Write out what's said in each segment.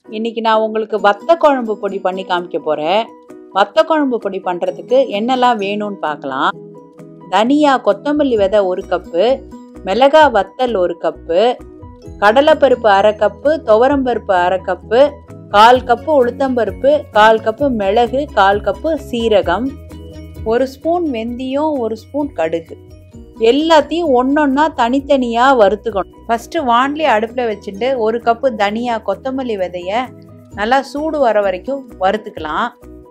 இன்னைக்கு நான் உங்களுக்கு வத்த குழம்பு பொடி பண்ணி காமிக்க போகிறேன் வத்த குழம்பு பொடி பண்ணுறதுக்கு என்னெல்லாம் வேணும்னு பார்க்கலாம் தனியா கொத்தமல்லி விதை ஒரு கப்பு மிளகா வத்தல் ஒரு கப்பு கடலைப்பருப்பு அரை கப்பு துவரம்பருப்பு அரை கப்பு கால் கப்பு உளுத்தம்பருப்பு கால் கப்பு மிளகு கால் கப்பு சீரகம் ஒரு ஸ்பூன் வெந்தயம் ஒரு ஸ்பூன் கடுகு எல்லாத்தையும் ஒன்றொன்னா தனித்தனியாக வறுத்துக்கணும் ஃபஸ்ட்டு வாண்லி அடுப்பில் வச்சுட்டு ஒரு கப்பு தனியா கொத்தமல்லி விதைய நல்லா சூடு வர வரைக்கும் வறுத்துக்கலாம்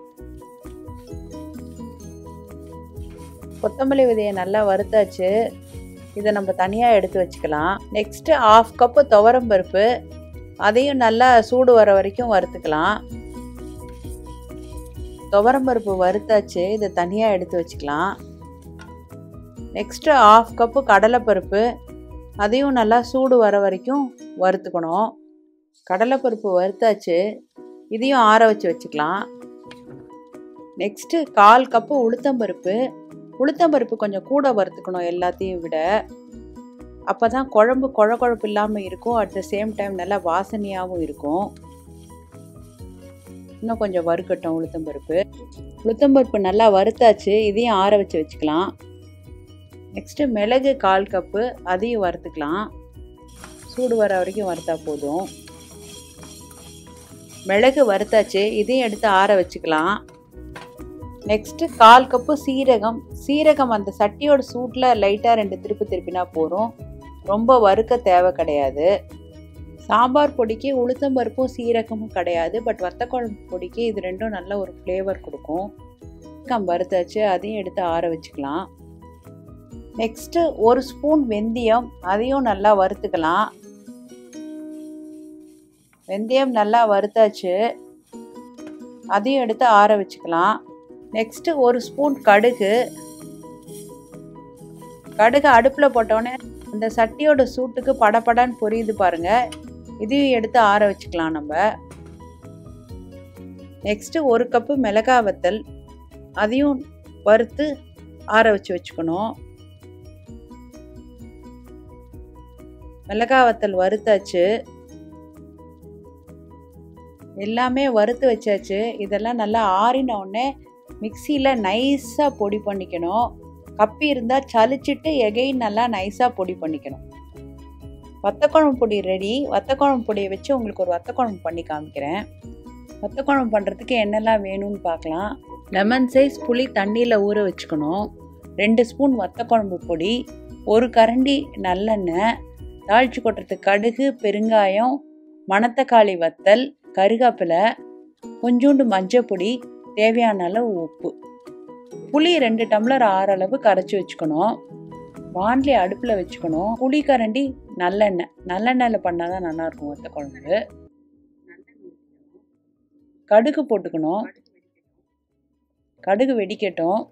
கொத்தமல்லி விதையை நல்லா வறுத்தாச்சு இதை நம்ம தனியாக எடுத்து வச்சுக்கலாம் நெக்ஸ்ட்டு ஆஃப் கப்பு துவரம் பருப்பு அதையும் நல்லா சூடு வர வரைக்கும் வறுத்துக்கலாம் துவரம் பருப்பு வறுத்தாச்சு இதை தனியாக எடுத்து வச்சுக்கலாம் நெக்ஸ்ட்டு ஆஃப் கப்பு கடலைப்பருப்பு அதையும் நல்லா சூடு வர வரைக்கும் வறுத்துக்கணும் கடலைப்பருப்பு வறுத்தாச்சு இதையும் ஆற வச்சு வச்சுக்கலாம் நெக்ஸ்ட்டு கால் கப்பு உளுத்தம்பருப்பு உளுத்தம்பருப்பு கொஞ்சம் கூட வறுத்துக்கணும் எல்லாத்தையும் விட அப்போ தான் குழம்பு குழ குழப்பு இல்லாமல் இருக்கும் அட் த சேம் டைம் நல்லா வாசனையாகவும் இருக்கும் இன்னும் கொஞ்சம் வறுக்கட்டும் உளுத்தம்பருப்பு உளுத்தம்பருப்பு நல்லா வறுத்தாச்சு இதையும் ஆற வச்சு வச்சுக்கலாம் நெக்ஸ்ட்டு மிளகு கால் கப்பு அதையும் வறுத்துக்கலாம் சூடு வர வரைக்கும் வறுத்தா போதும் மிளகு வறுத்தாச்சு இதையும் எடுத்து ஆற வச்சுக்கலாம் நெக்ஸ்ட்டு கால் கப்பு சீரகம் சீரகம் அந்த சட்டியோட சூட்டில் லைட்டாக ரெண்டு திருப்பு திருப்பினா போதும் ரொம்ப வறுக்க தேவை கிடையாது சாம்பார் பொடிக்கு உளுத்தம்பருப்பும் சீரகமும் கிடையாது பட் வத்த குழம்பு பொடிக்கு இது ரெண்டும் நல்ல ஒரு ஃப்ளேவர் கொடுக்கும் கம் வறுத்தாச்சு அதையும் எடுத்து ஆற வச்சுக்கலாம் நெக்ஸ்ட்டு ஒரு ஸ்பூன் வெந்தயம் அதையும் நல்லா வறுத்துக்கலாம் வெந்தயம் நல்லா வறுத்தாச்சு அதையும் எடுத்து ஆற வச்சுக்கலாம் நெக்ஸ்ட்டு ஒரு ஸ்பூன் கடுகு கடுகு அடுப்பில் போட்டோடனே அந்த சட்டியோட சூட்டுக்கு படப்படன்னு பொரியுது பாருங்க இதையும் எடுத்து ஆற வச்சுக்கலாம் நம்ம நெக்ஸ்ட்டு ஒரு கப்பு மிளகா வத்தல் அதையும் வறுத்து ஆற வச்சு வச்சுக்கணும் மிளகா வத்தல் வறுத்தாச்சு எல்லாமே வறுத்து வச்சாச்சு இதெல்லாம் நல்லா ஆறின உடனே மிக்சியில் நைஸாக பொடி பண்ணிக்கணும் கப்பி இருந்தால் சலிச்சிட்டு எகைன் நல்லா நைஸாக பொடி பண்ணிக்கணும் வத்தக்குழம்பு பொடி ரெடி வத்தக்குழம்பு பொடியை வச்சு உங்களுக்கு ஒரு வத்தக்குழம்பு பண்ணி காமிக்கிறேன் வத்தக்குழம்பு பண்ணுறதுக்கு என்னெல்லாம் வேணும்னு பார்க்கலாம் லெமன் சைஸ் புளி தண்ணியில் ஊற வச்சுக்கணும் ரெண்டு ஸ்பூன் வத்தக்குழம்பு பொடி ஒரு கரண்டி நல்லெண்ணெய் தாளிச்சு கொட்டுறதுக்கு கடுகு பெருங்காயம் மணத்தக்காளி வத்தல் கருகாப்பிலை கொஞ்சோண்டு மஞ்சப்பொடி தேவையான அளவு உப்பு புளி ரெண்டு டம்ளர் ஆற அளவு கரைச்சி வச்சுக்கணும் வான்லி அடுப்பில் வச்சுக்கணும் புளி கரண்டி நல்லெண்ணெய் நல்லெண்ணெயில் பண்ணால் தான் நல்லாயிருக்கும் வத்த குழம்பு கடுகு போட்டுக்கணும் கடுகு வெடிக்கட்டும்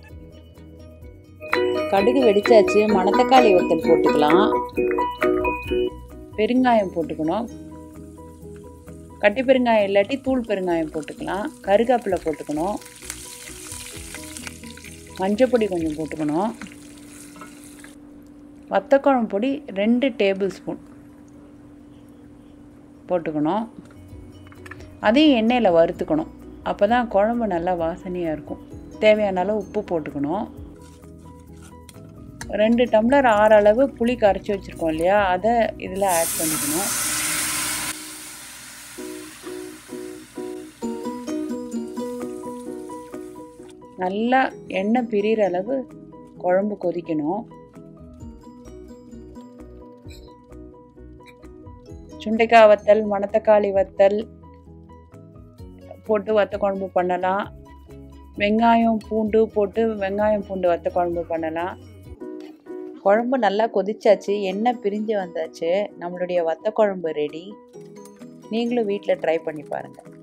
கடுகு வெடிச்சாச்சு மணத்தக்காளி வத்தல் போட்டுக்கலாம் பெருங்காயம் போட்டுக்கணும் கட்டி பெருங்காயம் இல்லாட்டி தூள் பெருங்காயம் போட்டுக்கலாம் கருகாப்பிலை போட்டுக்கணும் மஞ்சப்பொடி கொஞ்சம் போட்டுக்கணும் வத்தக்குழம்பு பொடி ரெண்டு டேபிள் ஸ்பூன் போட்டுக்கணும் அதையும் எண்ணெயில் வறுத்துக்கணும் அப்போ தான் குழம்பு நல்லா வாசனையாக இருக்கும் தேவையான அளவு உப்பு போட்டுக்கணும் ரெண்டு டம்ளர் ஆறு அளவு புளி கரைச்சி வச்சுருக்கோம் இல்லையா அதை இதில் ஆட் பண்ணிக்கணும் நல்லா எண்ணெய் பிரிகிற அளவு குழம்பு கொதிக்கணும் சுண்டைக்காய் வத்தல் மணத்தக்காளி வத்தல் போட்டு வத்த குழம்பு பண்ணலாம் வெங்காயம் பூண்டு போட்டு வெங்காயம் பூண்டு வத்த குழம்பு பண்ணலாம் குழம்பு நல்லா கொதிச்சாச்சு எண்ணெய் பிரிஞ்சு வந்தாச்சு நம்மளுடைய வத்த குழம்பு ரெடி நீங்களும் வீட்டில் ட்ரை பண்ணி பாருங்கள்